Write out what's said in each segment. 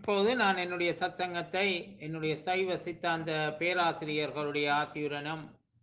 இப்போது நான் என்னுடைய சத்சங்கத்தை என்னுடைய சைவ சித்தாந்த பேராசிரியர்களுடைய ஆசியுடனும்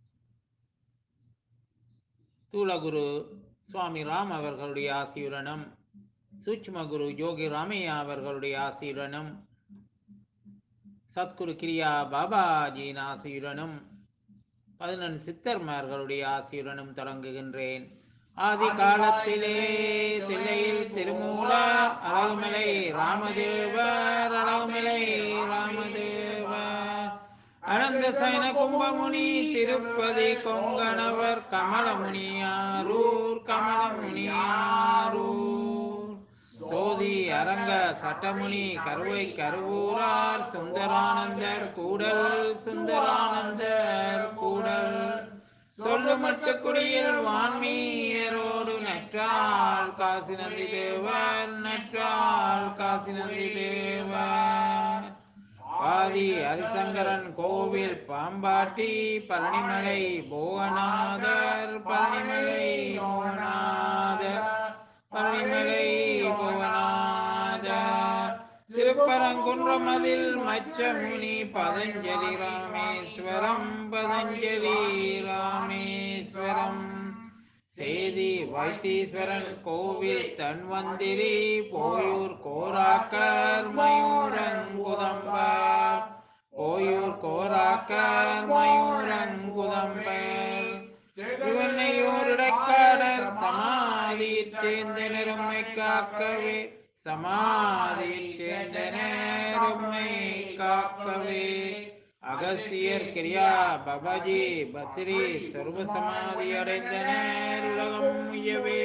தூலகுரு சுவாமி ராம் அவர்களுடைய ஆசியுடனும் சூட்சும குரு யோகி ராமையா அவர்களுடைய ஆசியுடனும் சத்குரு கிரியா பாபாஜியின் ஆசியுடனும் பதினெண் சித்தர்மார்களுடைய ஆசியுடனும் தொடங்குகின்றேன் ஆதி காலத்திலே தில்லையில் திருமூல அழகுமலை ராமதேவர் அழகுமலை ராமதேவர் அனந்த சைன கும்பமுனி திருப்பதி கொங்கணவர் கமலமுனியாரூர் கமலமுனியாரூர் சோதி அரங்க சட்டமுனி கருவை கருவூரார் சுந்தரானந்தர் கூடல் சுந்தரானந்தர் கூடல் சொல்லு மட்டு குடியில் வான்மீயரோடு நற்றால் காசி நந்தி தேவர் நற்றால் காசி நந்தி தேவர் ஆதி ஹரிசங்கரன் கோவில் பாம்பாட்டி பழனிமலை போகநாதர் பழனிமலை போகநாதர் பழனிமலை புவனாதர் திருப்பரங்குன்றமதில் மச்சமுனி பதஞ்சலி ராமேஸ்வரம் பதஞ்சலி ராமேஸ்வரம் சேதி வைத்தீஸ்வரன் கோவில் தன்வந்திரி போயூர் கோராக்கர் மயூரங்குதம்பர் போயூர் கோராக்கர் மயூரங்குதம்பர் திருவண்ணையூரிடக்காடர் சமாதியில் சேர்ந்த நிறமை காக்கவே சமாதியில் சேர்ந்த நேரம்மை காக்கவே அகஸ்தியர் கிரியா பபாஜி பத்ரி சர்வ சமாதி அடைந்த நேர் உலகம் உயவே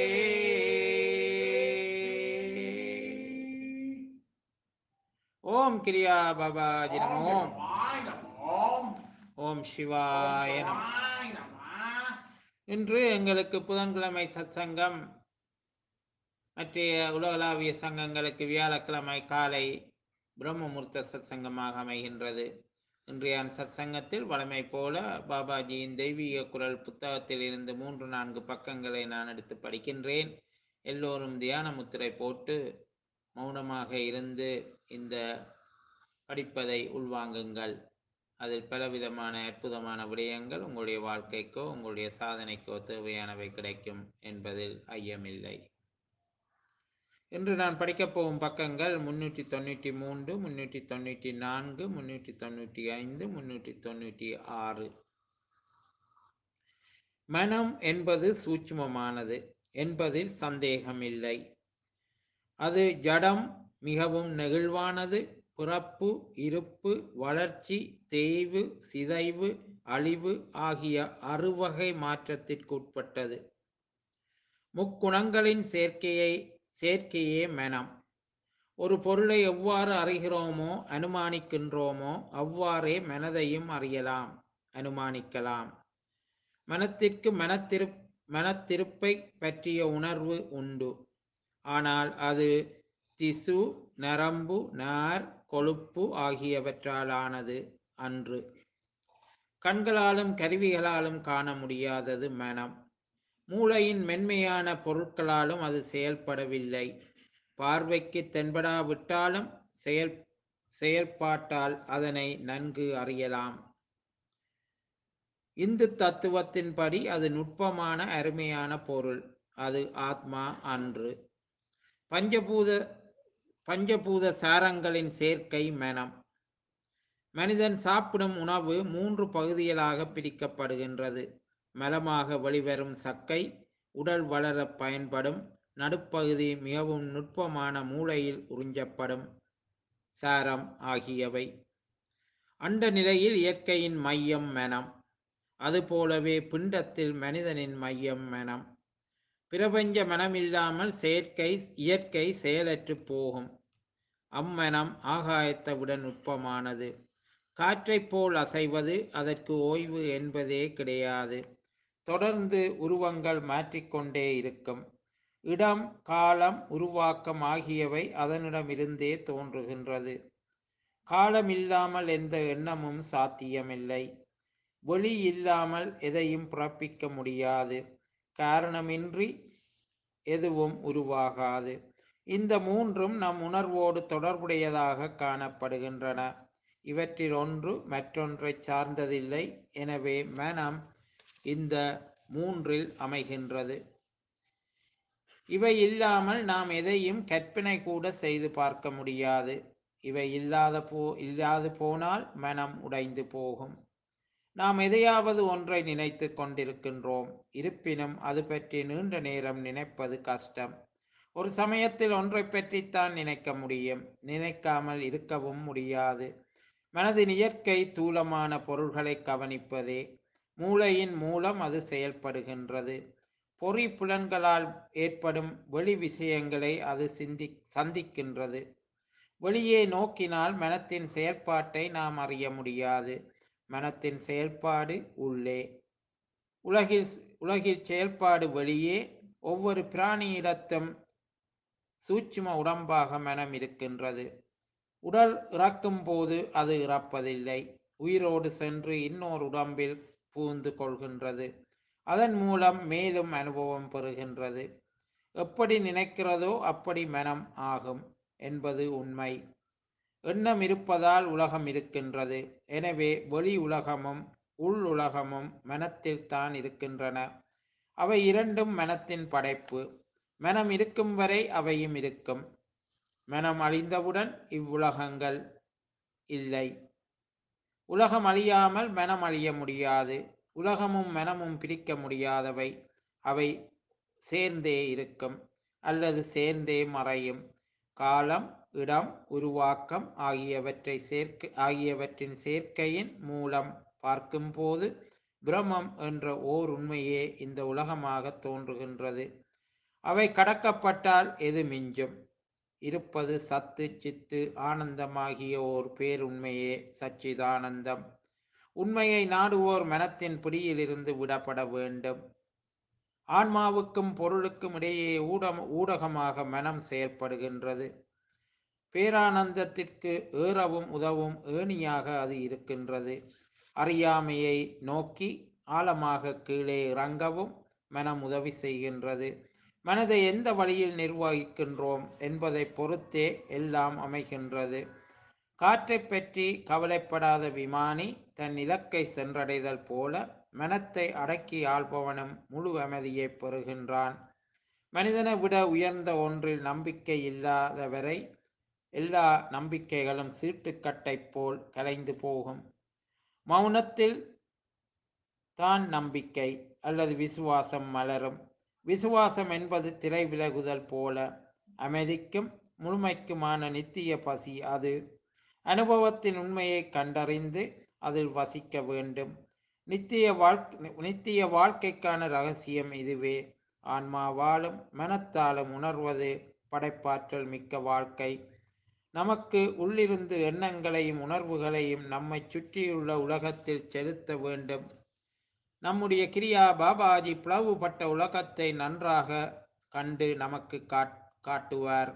ஓம் கிரியா பாபாஜி நமோ ஓம் சிவாய நம இன்று எங்களுக்கு புதன்கிழமை சத்சங்கம் மற்றைய உலகளாவிய சங்கங்களுக்கு வியாழக்கிழமை காலை பிரம்மமுர்த்த சத்சங்கமாக அமைகின்றது இன்றைய சத்சங்கத்தில் வழமை போல பாபாஜியின் தெய்வீக குரல் புத்தகத்தில் இருந்து மூன்று நான்கு பக்கங்களை நான் எடுத்து படிக்கின்றேன் எல்லோரும் தியான முத்திரை போட்டு மௌனமாக இருந்து இந்த படிப்பதை உள்வாங்குங்கள் அதில் பலவிதமான அற்புதமான விடயங்கள் உங்களுடைய வாழ்க்கைக்கோ உங்களுடைய சாதனைக்கோ தேவையானவை கிடைக்கும் என்பதில் ஐயமில்லை இன்று நான் படிக்கப் போகும் பக்கங்கள் முன்னூற்றி தொண்ணூற்றி மூன்று முன்னூற்றி தொண்ணூற்றி நான்கு முன்னூற்றி தொண்ணூற்றி ஐந்து முன்னூற்றி தொண்ணூற்றி ஆறு மனம் என்பது சூட்சுமமானது என்பதில் சந்தேகமில்லை அது ஜடம் மிகவும் நெகிழ்வானது பிறப்பு இருப்பு வளர்ச்சி தேய்வு சிதைவு அழிவு ஆகிய அறுவகை மாற்றத்திற்கு உட்பட்டது முக்குணங்களின் சேர்க்கையை சேர்க்கையே மனம் ஒரு பொருளை எவ்வாறு அறிகிறோமோ அனுமானிக்கின்றோமோ அவ்வாறே மனதையும் அறியலாம் அனுமானிக்கலாம் மனத்திற்கு மனத்திரு மனத்திருப்பை பற்றிய உணர்வு உண்டு ஆனால் அது திசு நரம்பு நார் கொழுப்பு ஆகியவற்றாலானது அன்று கண்களாலும் கருவிகளாலும் காண முடியாதது மனம் மூளையின் மென்மையான பொருட்களாலும் அது செயல்படவில்லை பார்வைக்கு தென்படாவிட்டாலும் செயல் செயல்பாட்டால் அதனை நன்கு அறியலாம் இந்து தத்துவத்தின்படி அது நுட்பமான அருமையான பொருள் அது ஆத்மா அன்று பஞ்சபூத பஞ்சபூத சாரங்களின் சேர்க்கை மனம் மனிதன் சாப்பிடும் உணவு மூன்று பகுதிகளாக பிரிக்கப்படுகின்றது மலமாக வெளிவரும் சக்கை உடல் வளர பயன்படும் நடுப்பகுதி மிகவும் நுட்பமான மூளையில் உறிஞ்சப்படும் சாரம் ஆகியவை அண்ட நிலையில் இயற்கையின் மையம் மனம் அதுபோலவே பிண்டத்தில் மனிதனின் மையம் மனம் பிரபஞ்ச மனமில்லாமல் செயற்கை இயற்கை செயலற்று போகும் அம்மனம் ஆகாயத்தை விட நுட்பமானது காற்றைப் போல் அசைவது அதற்கு ஓய்வு என்பதே கிடையாது தொடர்ந்து உருவங்கள் மாற்றிக்கொண்டே இருக்கும் இடம் காலம் உருவாக்கம் ஆகியவை அதனிடமிருந்தே தோன்றுகின்றது காலம் இல்லாமல் எந்த எண்ணமும் சாத்தியமில்லை ஒளி இல்லாமல் எதையும் பிறப்பிக்க முடியாது காரணமின்றி எதுவும் உருவாகாது இந்த மூன்றும் நம் உணர்வோடு தொடர்புடையதாக காணப்படுகின்றன இவற்றில் ஒன்று மற்றொன்றை சார்ந்ததில்லை எனவே மனம் இந்த மூன்றில் அமைகின்றது இவை இல்லாமல் நாம் எதையும் கற்பனை கூட செய்து பார்க்க முடியாது இவை இல்லாத போ இல்லாது போனால் மனம் உடைந்து போகும் நாம் எதையாவது ஒன்றை நினைத்து கொண்டிருக்கின்றோம் இருப்பினும் அது பற்றி நீண்ட நேரம் நினைப்பது கஷ்டம் ஒரு சமயத்தில் ஒன்றை பற்றித்தான் நினைக்க முடியும் நினைக்காமல் இருக்கவும் முடியாது மனதின் இயற்கை தூலமான பொருள்களை கவனிப்பதே மூளையின் மூலம் அது செயல்படுகின்றது பொறி புலன்களால் ஏற்படும் வெளி விஷயங்களை அது சிந்தி சந்திக்கின்றது வெளியே நோக்கினால் மனத்தின் செயல்பாட்டை நாம் அறிய முடியாது மனத்தின் செயல்பாடு உள்ளே உலகில் உலகில் செயல்பாடு வெளியே ஒவ்வொரு பிராணியிடத்தும் சூட்சும உடம்பாக மனம் இருக்கின்றது உடல் இறக்கும் போது அது இறப்பதில்லை உயிரோடு சென்று இன்னொரு உடம்பில் பூந்து கொள்கின்றது அதன் மூலம் மேலும் அனுபவம் பெறுகின்றது எப்படி நினைக்கிறதோ அப்படி மனம் ஆகும் என்பது உண்மை எண்ணம் இருப்பதால் உலகம் இருக்கின்றது எனவே வெளி உலகமும் உள் உலகமும் மனத்தில் தான் இருக்கின்றன அவை இரண்டும் மனத்தின் படைப்பு மனம் இருக்கும் வரை அவையும் இருக்கும் மனம் அழிந்தவுடன் இவ்வுலகங்கள் இல்லை உலகம் அழியாமல் மனம் அழிய முடியாது உலகமும் மனமும் பிரிக்க முடியாதவை அவை சேர்ந்தே இருக்கும் அல்லது சேர்ந்தே மறையும் காலம் இடம் உருவாக்கம் ஆகியவற்றை சேர்க்க ஆகியவற்றின் சேர்க்கையின் மூலம் பார்க்கும்போது பிரம்மம் என்ற ஓர் உண்மையே இந்த உலகமாக தோன்றுகின்றது அவை கடக்கப்பட்டால் எது மிஞ்சும் இருப்பது சத்து சித்து ஆனந்தமாகிய ஓர் பேருண்மையே சச்சிதானந்தம் உண்மையை நாடுவோர் மனத்தின் பிடியிலிருந்து விடப்பட வேண்டும் ஆன்மாவுக்கும் பொருளுக்கும் இடையே ஊடம் ஊடகமாக மனம் செயல்படுகின்றது பேரானந்தத்திற்கு ஏறவும் உதவும் ஏணியாக அது இருக்கின்றது அறியாமையை நோக்கி ஆழமாக கீழே இறங்கவும் மனம் உதவி செய்கின்றது மனதை எந்த வழியில் நிர்வகிக்கின்றோம் என்பதை பொறுத்தே எல்லாம் அமைகின்றது காற்றை பற்றி கவலைப்படாத விமானி தன் இலக்கை சென்றடைதல் போல மனத்தை அடக்கி ஆள்பவனும் முழு அமைதியை பெறுகின்றான் மனிதனை விட உயர்ந்த ஒன்றில் நம்பிக்கை இல்லாதவரை எல்லா நம்பிக்கைகளும் சீட்டுக்கட்டை போல் கலைந்து போகும் மௌனத்தில் தான் நம்பிக்கை அல்லது விசுவாசம் மலரும் விசுவாசம் என்பது திரை விலகுதல் போல அமைதிக்கும் முழுமைக்குமான நித்திய பசி அது அனுபவத்தின் உண்மையை கண்டறிந்து அதில் வசிக்க வேண்டும் நித்திய வாழ்க்கை நித்திய வாழ்க்கைக்கான ரகசியம் இதுவே ஆன்மா வாழும் மனத்தாலும் உணர்வது படைப்பாற்றல் மிக்க வாழ்க்கை நமக்கு உள்ளிருந்து எண்ணங்களையும் உணர்வுகளையும் நம்மை சுற்றியுள்ள உலகத்தில் செலுத்த வேண்டும் நம்முடைய கிரியா பாபாஜி பிளவுபட்ட உலகத்தை நன்றாக கண்டு நமக்கு காட் காட்டுவார்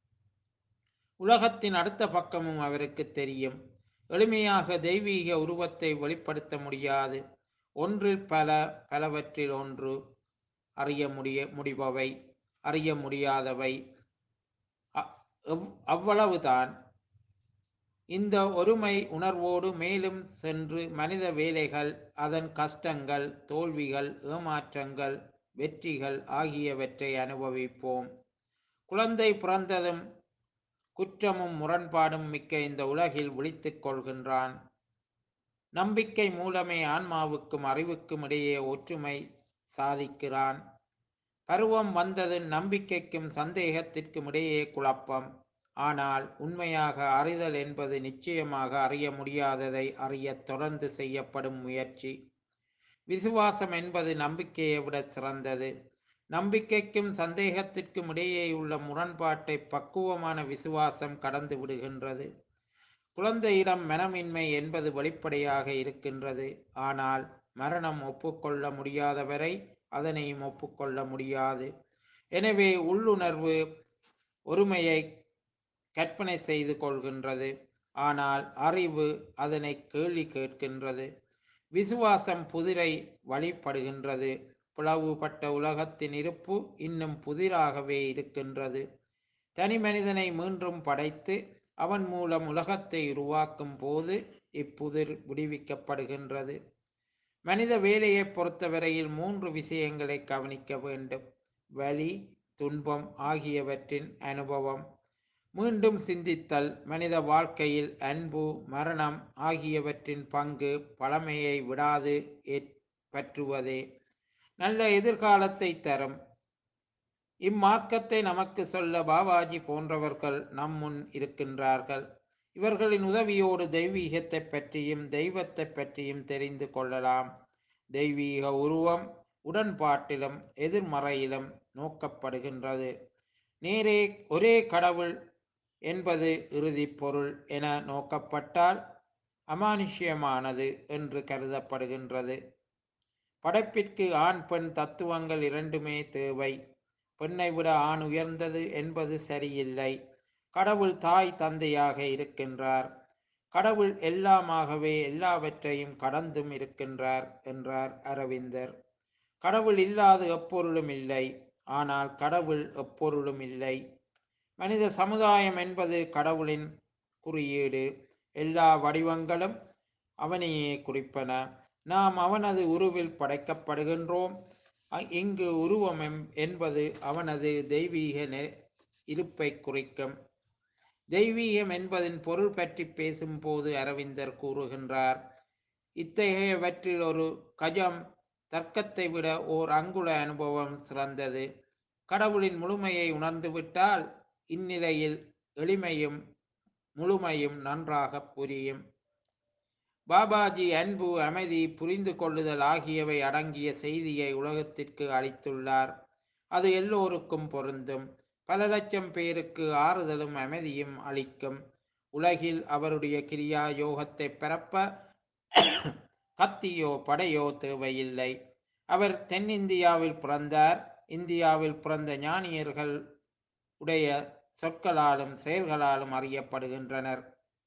உலகத்தின் அடுத்த பக்கமும் அவருக்கு தெரியும் எளிமையாக தெய்வீக உருவத்தை வெளிப்படுத்த முடியாது ஒன்றில் பல பலவற்றில் ஒன்று அறிய முடிய முடிபவை அறிய முடியாதவை அ- எவ்- அவ்வளவுதான் இந்த ஒருமை உணர்வோடு மேலும் சென்று மனித வேலைகள் அதன் கஷ்டங்கள் தோல்விகள் ஏமாற்றங்கள் வெற்றிகள் ஆகியவற்றை அனுபவிப்போம் குழந்தை பிறந்ததும் குற்றமும் முரண்பாடும் மிக்க இந்த உலகில் விழித்துக் கொள்கின்றான் நம்பிக்கை மூலமே ஆன்மாவுக்கும் அறிவுக்கும் இடையே ஒற்றுமை சாதிக்கிறான் பருவம் வந்தது நம்பிக்கைக்கும் சந்தேகத்திற்கும் இடையே குழப்பம் ஆனால் உண்மையாக அறிதல் என்பது நிச்சயமாக அறிய முடியாததை அறிய தொடர்ந்து செய்யப்படும் முயற்சி விசுவாசம் என்பது நம்பிக்கையை விட சிறந்தது நம்பிக்கைக்கும் சந்தேகத்திற்கும் இடையே உள்ள முரண்பாட்டை பக்குவமான விசுவாசம் கடந்து விடுகின்றது குழந்தையிடம் மனமின்மை என்பது வெளிப்படையாக இருக்கின்றது ஆனால் மரணம் ஒப்புக்கொள்ள முடியாதவரை அதனையும் ஒப்புக்கொள்ள முடியாது எனவே உள்ளுணர்வு ஒருமையை கற்பனை செய்து கொள்கின்றது ஆனால் அறிவு அதனை கேள்வி கேட்கின்றது விசுவாசம் புதிரை வழிபடுகின்றது பிளவுபட்ட உலகத்தின் இருப்பு இன்னும் புதிராகவே இருக்கின்றது தனி மனிதனை மீண்டும் படைத்து அவன் மூலம் உலகத்தை உருவாக்கும் போது இப்புதிர் விடுவிக்கப்படுகின்றது மனித வேலையை பொறுத்தவரையில் மூன்று விஷயங்களை கவனிக்க வேண்டும் வலி துன்பம் ஆகியவற்றின் அனுபவம் மீண்டும் சிந்தித்தல் மனித வாழ்க்கையில் அன்பு மரணம் ஆகியவற்றின் பங்கு பழமையை விடாது பற்றுவதே நல்ல எதிர்காலத்தை தரும் இம்மார்க்கத்தை நமக்கு சொல்ல பாபாஜி போன்றவர்கள் நம் முன் இருக்கின்றார்கள் இவர்களின் உதவியோடு தெய்வீகத்தை பற்றியும் தெய்வத்தை பற்றியும் தெரிந்து கொள்ளலாம் தெய்வீக உருவம் உடன்பாட்டிலும் எதிர்மறையிலும் நோக்கப்படுகின்றது நேரே ஒரே கடவுள் என்பது இறுதிப் பொருள் என நோக்கப்பட்டால் அமானுஷ்யமானது என்று கருதப்படுகின்றது படைப்பிற்கு ஆண் பெண் தத்துவங்கள் இரண்டுமே தேவை பெண்ணை விட ஆண் உயர்ந்தது என்பது சரியில்லை கடவுள் தாய் தந்தையாக இருக்கின்றார் கடவுள் எல்லாமாகவே எல்லாவற்றையும் கடந்தும் இருக்கின்றார் என்றார் அரவிந்தர் கடவுள் இல்லாத எப்பொருளும் இல்லை ஆனால் கடவுள் எப்பொருளும் இல்லை மனித சமுதாயம் என்பது கடவுளின் குறியீடு எல்லா வடிவங்களும் அவனையே குறிப்பன நாம் அவனது உருவில் படைக்கப்படுகின்றோம் இங்கு உருவம் என்பது அவனது தெய்வீக இருப்பை குறிக்கும் தெய்வீகம் என்பதின் பொருள் பற்றி பேசும்போது அரவிந்தர் கூறுகின்றார் இத்தகையவற்றில் ஒரு கஜம் தர்க்கத்தை விட ஓர் அங்குல அனுபவம் சிறந்தது கடவுளின் முழுமையை உணர்ந்துவிட்டால் இந்நிலையில் எளிமையும் முழுமையும் நன்றாக புரியும் பாபாஜி அன்பு அமைதி புரிந்து கொள்ளுதல் ஆகியவை அடங்கிய செய்தியை உலகத்திற்கு அளித்துள்ளார் அது எல்லோருக்கும் பொருந்தும் பல லட்சம் பேருக்கு ஆறுதலும் அமைதியும் அளிக்கும் உலகில் அவருடைய கிரியா யோகத்தை பரப்ப கத்தியோ படையோ தேவையில்லை அவர் தென்னிந்தியாவில் பிறந்தார் இந்தியாவில் பிறந்த ஞானியர்கள் உடைய சொற்களாலும் செயல்களாலும் அறியப்படுகின்றனர்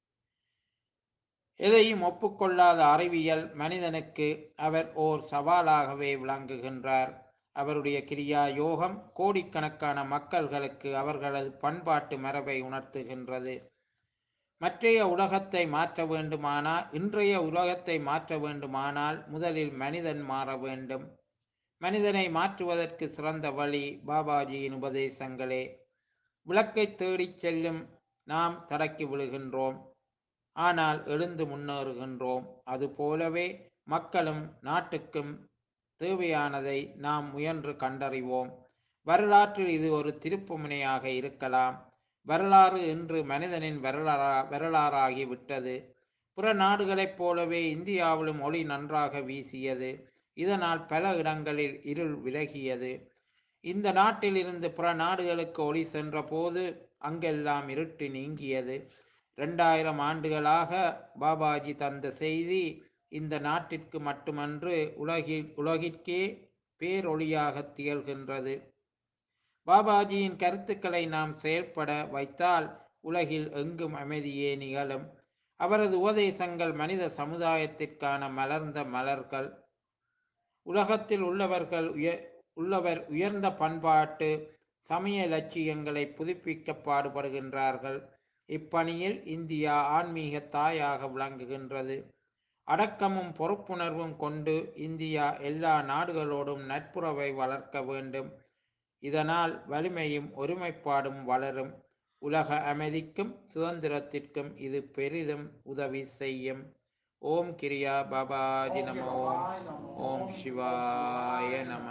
எதையும் ஒப்புக்கொள்ளாத அறிவியல் மனிதனுக்கு அவர் ஓர் சவாலாகவே விளங்குகின்றார் அவருடைய கிரியா யோகம் கோடிக்கணக்கான மக்கள்களுக்கு அவர்களது பண்பாட்டு மரபை உணர்த்துகின்றது மற்றைய உலகத்தை மாற்ற வேண்டுமானால் இன்றைய உலகத்தை மாற்ற வேண்டுமானால் முதலில் மனிதன் மாற வேண்டும் மனிதனை மாற்றுவதற்கு சிறந்த வழி பாபாஜியின் உபதேசங்களே விளக்கை தேடிச் செல்லும் நாம் தடக்கி விழுகின்றோம் ஆனால் எழுந்து முன்னேறுகின்றோம் அதுபோலவே மக்களும் நாட்டுக்கும் தேவையானதை நாம் முயன்று கண்டறிவோம் வரலாற்றில் இது ஒரு திருப்புமுனையாக இருக்கலாம் வரலாறு இன்று மனிதனின் வரலாறா வரலாறாகிவிட்டது புற நாடுகளைப் போலவே இந்தியாவிலும் ஒளி நன்றாக வீசியது இதனால் பல இடங்களில் இருள் விலகியது இந்த நாட்டில் இருந்து புற நாடுகளுக்கு ஒளி சென்ற போது அங்கெல்லாம் இருட்டு நீங்கியது இரண்டாயிரம் ஆண்டுகளாக பாபாஜி தந்த செய்தி இந்த நாட்டிற்கு மட்டுமன்று உலகில் உலகிற்கே பேரொளியாக திகழ்கின்றது பாபாஜியின் கருத்துக்களை நாம் செயல்பட வைத்தால் உலகில் எங்கும் அமைதியே நிகழும் அவரது உபதேசங்கள் மனித சமுதாயத்திற்கான மலர்ந்த மலர்கள் உலகத்தில் உள்ளவர்கள் உய உள்ளவர் உயர்ந்த பண்பாட்டு சமய லட்சியங்களை புதுப்பிக்க பாடுபடுகின்றார்கள் இப்பணியில் இந்தியா ஆன்மீக தாயாக விளங்குகின்றது அடக்கமும் பொறுப்புணர்வும் கொண்டு இந்தியா எல்லா நாடுகளோடும் நட்புறவை வளர்க்க வேண்டும் இதனால் வலிமையும் ஒருமைப்பாடும் வளரும் உலக அமைதிக்கும் சுதந்திரத்திற்கும் இது பெரிதும் உதவி செய்யும் ஓம் கிரியா பாபாஜி நம ஓம் ஓம் சிவாய நம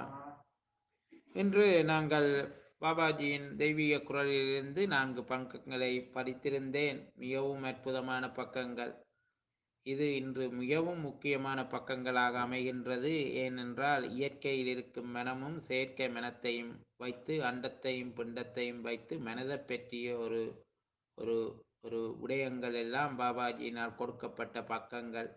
இன்று நாங்கள் பாபாஜியின் தெய்வீக குரலிலிருந்து நான்கு பக்கங்களை படித்திருந்தேன் மிகவும் அற்புதமான பக்கங்கள் இது இன்று மிகவும் முக்கியமான பக்கங்களாக அமைகின்றது ஏனென்றால் இயற்கையில் இருக்கும் மனமும் செயற்கை மனத்தையும் வைத்து அண்டத்தையும் பிண்டத்தையும் வைத்து மனதை பற்றிய ஒரு ஒரு ஒரு விடயங்கள் எல்லாம் பாபாஜியினால் கொடுக்கப்பட்ட பக்கங்கள்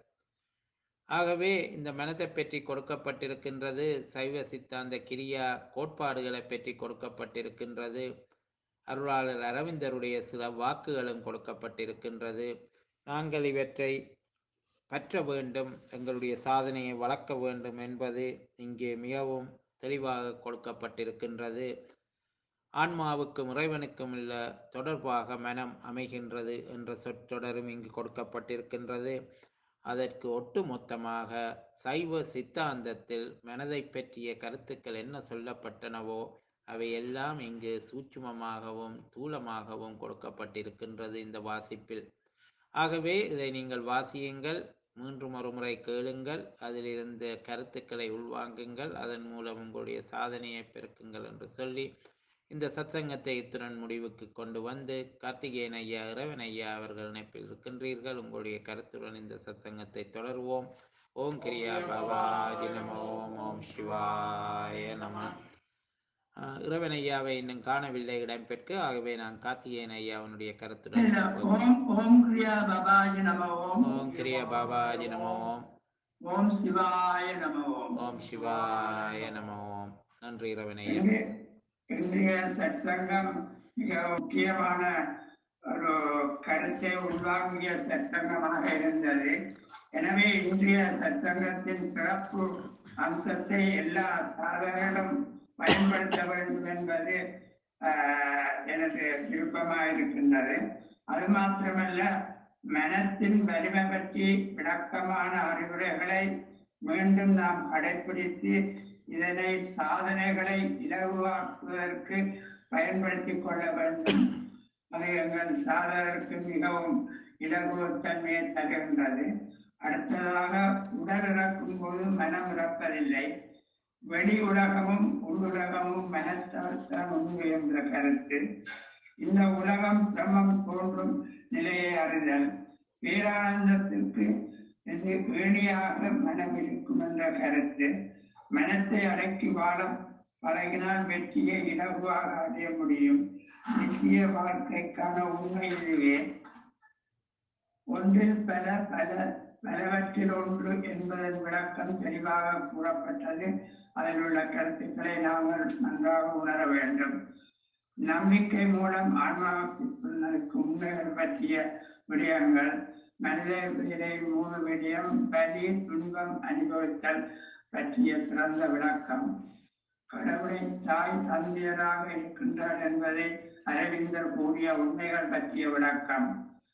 ஆகவே இந்த மனத்தை பற்றி கொடுக்கப்பட்டிருக்கின்றது சைவ சித்தாந்த கிரியா கோட்பாடுகளை பற்றி கொடுக்கப்பட்டிருக்கின்றது அருளாளர் அரவிந்தருடைய சில வாக்குகளும் கொடுக்கப்பட்டிருக்கின்றது நாங்கள் இவற்றை பற்ற வேண்டும் எங்களுடைய சாதனையை வளர்க்க வேண்டும் என்பது இங்கே மிகவும் தெளிவாக கொடுக்கப்பட்டிருக்கின்றது ஆன்மாவுக்கும் இறைவனுக்கும் உள்ள தொடர்பாக மனம் அமைகின்றது என்ற சொற்றொடரும் இங்கு கொடுக்கப்பட்டிருக்கின்றது அதற்கு ஒட்டுமொத்தமாக சைவ சித்தாந்தத்தில் மனதை பற்றிய கருத்துக்கள் என்ன சொல்லப்பட்டனவோ அவை எல்லாம் இங்கு சூட்சுமமாகவும் தூலமாகவும் கொடுக்கப்பட்டிருக்கின்றது இந்த வாசிப்பில் ஆகவே இதை நீங்கள் வாசியுங்கள் மூன்று மறுமுறை கேளுங்கள் அதிலிருந்த கருத்துக்களை உள்வாங்குங்கள் அதன் மூலம் உங்களுடைய சாதனையை பெருக்குங்கள் என்று சொல்லி இந்த சத்சங்கத்தை இத்துடன் முடிவுக்கு கொண்டு வந்து கார்த்திகேயன் ஐயா இறைவன் ஐயா அவர்கள் இணைப்பில் இருக்கின்றீர்கள் உங்களுடைய கருத்துடன் இந்த சத்சங்கத்தை தொடர்வோம் ஓம் கிரியா பாபாஜி நம ஓம் ஓம் சிவாய நம ஆஹ் இறைவன் ஐயாவை இன்னும் காணவில்லை இடம்பெற்க ஆகவே நான் கார்த்திகேயன் ஐயாவுடைய கருத்துடன் இல்ல, ஓம் ஓம் கிரியா பாபாஜி நம ஓம் ஓம் கிரியா பாபாஜி நம ஓம் ஓம் சிவாய நம ஓம் ஓம் சிவாய நம ஓம் நன்றி இறைவன் ஐயா இன்று- இன்றைய சத்சங்கம் மிக முக்கியமான ஒரு கருத்தை உள்வாங்கிய சத்சங்கமாக இருந்தது எனவே இன்றைய சத்சங்கத்தின் சிறப்பு அம்சத்தை எல்லா சாதகர்களும் பயன்படுத்த வேண்டும் என்பது ஆஹ், எனக்கு விருப்பமாக இருக்கின்றது அது மாத்திரமல்ல மனத்தின் வலிமை பற்றி விளக்கமான அறிவுரைகளை மீண்டும் நாம் கடைபிடித்து இதனை சாதனைகளை இலகுவாக்குவதற்கு பயன்படுத்திக் கொள்ள வேண்டும் அது எங்கள் சாதகருக்கு மிகவும் இலகுவத்தன்மையை தருகின்றது அடுத்ததாக உடல் இறக்கும் போது மனம் இறப்பதில்லை வெளி உலகமும் உள்ளுலகமும் மனத்தால் தான் உண்டு என்ற கருத்து இந்த உலகம் பிரம்மம் தோன்றும் நிலையை அறிதல் பேரானந்தத்திற்கு இது வேணியாக மனம் இருக்கும் என்ற கருத்து மனத்தை அடக்கி வாழ பழகினால் வெற்றியை இலகுவாக அடைய முடியும் நித்திய வாழ்க்கைக்கான உண்மை இதுவே ஒன்றில் பல பல பலவற்றில் ஒன்று என்பதன் விளக்கம் தெளிவாக கூறப்பட்டது அதில் உள்ள கருத்துக்களை நாங்கள் நன்றாக உணர வேண்டும் நம்பிக்கை மூலம் ஆன்மாவுக்குள் நடக்கும் உண்மைகள் பற்றிய விடயங்கள் மனித விடை மூணு விடயம் பலி துன்பம் அனுபவித்தல் பற்றிய சிறந்த விளக்கம் கடவுளை தாய் தந்தையராக இருக்கின்றார் என்பதை அரவிந்தர் கூறிய உண்மைகள் பற்றிய விளக்கம்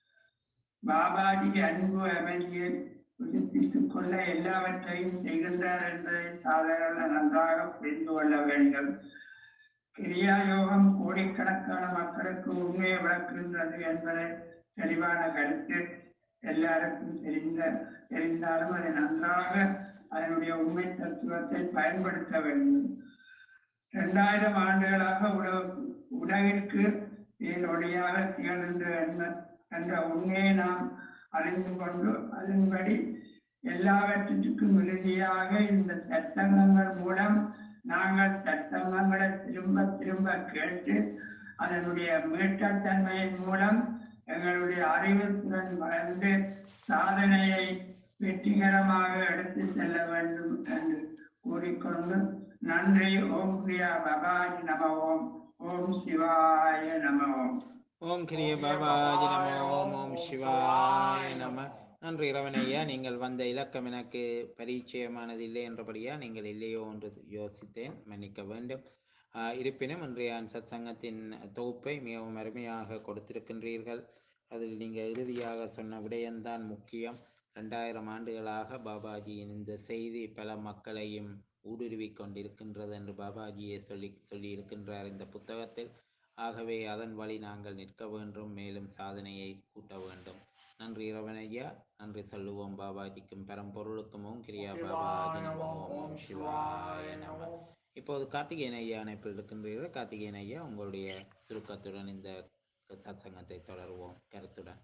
பாபாஜி அன்பு அமைதியை புதுப்பித்துக் கொள்ள எல்லாவற்றையும் செய்கின்றார் என்பதை சாதாரண நன்றாக புரிந்து கொள்ள வேண்டும் கிரியா யோகம் கோடிக்கணக்கான மக்களுக்கு உண்மையை விளக்குகின்றது என்பதை தெளிவான கருத்து எல்லாருக்கும் தெரிந்த தெரிந்தாலும் அதை நன்றாக அதனுடைய உண்மை தத்துவத்தை பயன்படுத்த வேண்டும் இரண்டாயிரம் ஆண்டுகளாக உலக உலகிற்கு இதன் ஒளியாக திகழ்கின்ற எண்ண- என்ற உண்மையை நாம் அறிந்து கொண்டு அதன்படி எல்லாவற்றிற்கும் இறுதியாக இந்த சத்சங்கங்கள் மூலம் நாங்கள் சத்சங்கங்களை திரும்ப திரும்ப கேட்டு அதனுடைய மீட்டல் தன்மையின் மூலம் எங்களுடைய அறிவுத்திறன் வளர்ந்து சாதனையை வெற்றிகரமாக எடுத்து செல்ல வேண்டும் என்று கூறிக்கொண்டு நன்றி ஓம் பிரியா பகாஜி நம ஓம் ஓம் சிவாய நம ஓம் ஓம் கிரிய பாபாஜி நம ஓம் ஓம் சிவாய நம நன்றி இரவனையா நீங்கள் வந்த இலக்கம் எனக்கு பரிச்சயமானது இல்லை என்றபடியா நீங்கள் இல்லையோ என்று யோசித்தேன் மன்னிக்க வேண்டும் ஆஹ் இருப்பினும் இன்றைய சத் சங்கத்தின் தொகுப்பை மிகவும் அருமையாக கொடுத்திருக்கின்றீர்கள் அதில் நீங்கள் இறுதியாக சொன்ன விடயம்தான் முக்கியம் ரெண்டாயிரம் ஆண்டுகளாக பாபாஜியின் இந்த செய்தி பல மக்களையும் ஊடுருவிக் கொண்டிருக்கின்றது என்று பாபாஜியே சொல்லி சொல்லியிருக்கின்றார் இந்த புத்தகத்தில் ஆகவே அதன் வழி நாங்கள் நிற்க வேண்டும் மேலும் சாதனையை கூட்ட வேண்டும் நன்றி இரவனையா நன்றி சொல்லுவோம் பாபாஜிக்கும் பரம்பொருளுக்கும் ஓம் கிரியா பாபாஜி நமோ ஓம் சிவாய நம இப்போது கார்த்திகேயன் ஐயா அணைப்பில் இருக்கின்றீர்கள் கார்த்திகேயன் ஐயா உங்களுடைய சுருக்கத்துடன் இந்த சத்சங்கத்தை தொடருவோம் கருத்துடன்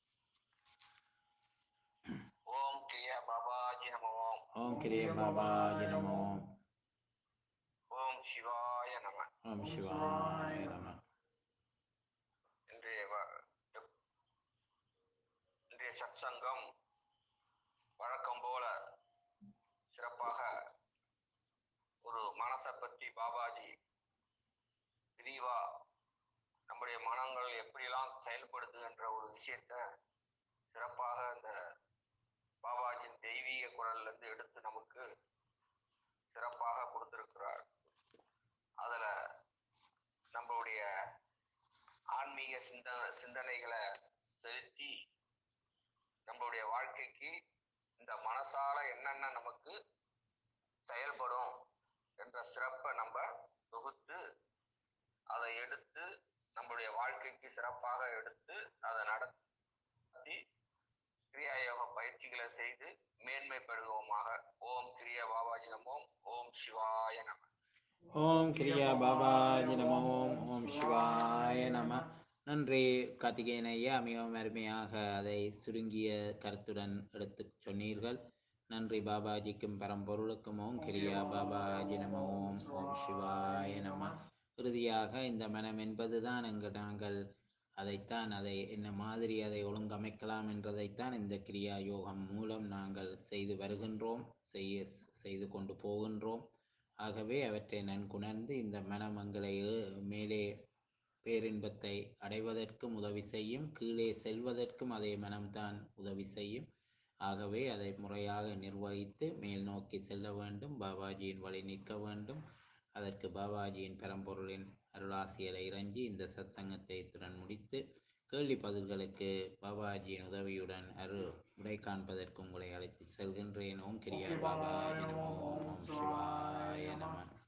ஓம் கிரியா பாபாஜி நம ஓம் ஓம் கிரிய பாபாஜி நமோ ஓம் சிவாய நம ஓம் சிவாய நம இன்றைய வ- இன்றைய சத்சங்கம் வழக்கம் போல சிறப்பாக ஒரு மனசை பற்றி பாபாஜி விரிவா நம்முடைய மனங்கள் எப்படிலாம் செயல்படுது என்ற ஒரு விஷயத்த சிறப்பாக இந்த பாபாஜியின் தெய்வீக குரல்ல இருந்து எடுத்து நமக்கு சிறப்பாக கொடுத்திருக்கிறார் அதுல நம்மளுடைய ஆன்மீக சிந்த சிந்தனைகளை செலுத்தி நம்மளுடைய வாழ்க்கைக்கு இந்த மனசால என்னென்ன நமக்கு செயல்படும் என்ற சிறப்பை நம்ம தொகுத்து அதை எடுத்து நம்மளுடைய வாழ்க்கைக்கு சிறப்பாக எடுத்து அதை நடத்தி கிரியா யோக பயிற்சிகளை செய்து மேன்மைப்படுவோமாக ஓம் கிரியா பாபாஜி நமோம் ஓம் சிவாய நம ஓம் கிரியா பாபாஜி நம ஓம் ஓம் சிவாய நம நன்றி கார்த்திகேயன் ஐயா மிகவும் அருமையாக அதை சுருங்கிய கருத்துடன் எடுத்து சொன்னீர்கள் நன்றி பாபாஜிக்கும் பரம்பொருளுக்கும் ஓம் கிரியா பாபாஜி நம ஓம் ஓம் சிவாய நம இறுதியாக இந்த மனம் என்பதுதான் அங்கு நாங்கள் அதைத்தான் அதை என்ன மாதிரி அதை ஒழுங்கமைக்கலாம் என்றதைத்தான் இந்த கிரியா யோகம் மூலம் நாங்கள் செய்து வருகின்றோம் செய்ய செய்து கொண்டு போகின்றோம் ஆகவே அவற்றை நன்குணர்ந்து இந்த மனம் எங்களை ஏ- மேலே பேரின்பத்தை அடைவதற்கும் உதவி செய்யும் கீழே செல்வதற்கும் அதே மனம்தான் உதவி செய்யும் ஆகவே அதை முறையாக நிர்வகித்து மேல் நோக்கி செல்ல வேண்டும் பாபாஜியின் வழி நிற்க வேண்டும் அதற்கு பாபாஜியின் பரம்பொருளின் அருளாசியலை இறங்கி இந்த சத்சங்கத்தை இத்துடன் முடித்து கேள்வி பதில்களுக்கு பாபாஜியின் உதவியுடன் அருள் விடை காண்பதற்கு உங்களை அழைத்து செல்கின்றேன் ஓம் கிரியா பாபாஜி நமோ ஓம் சிவாய நம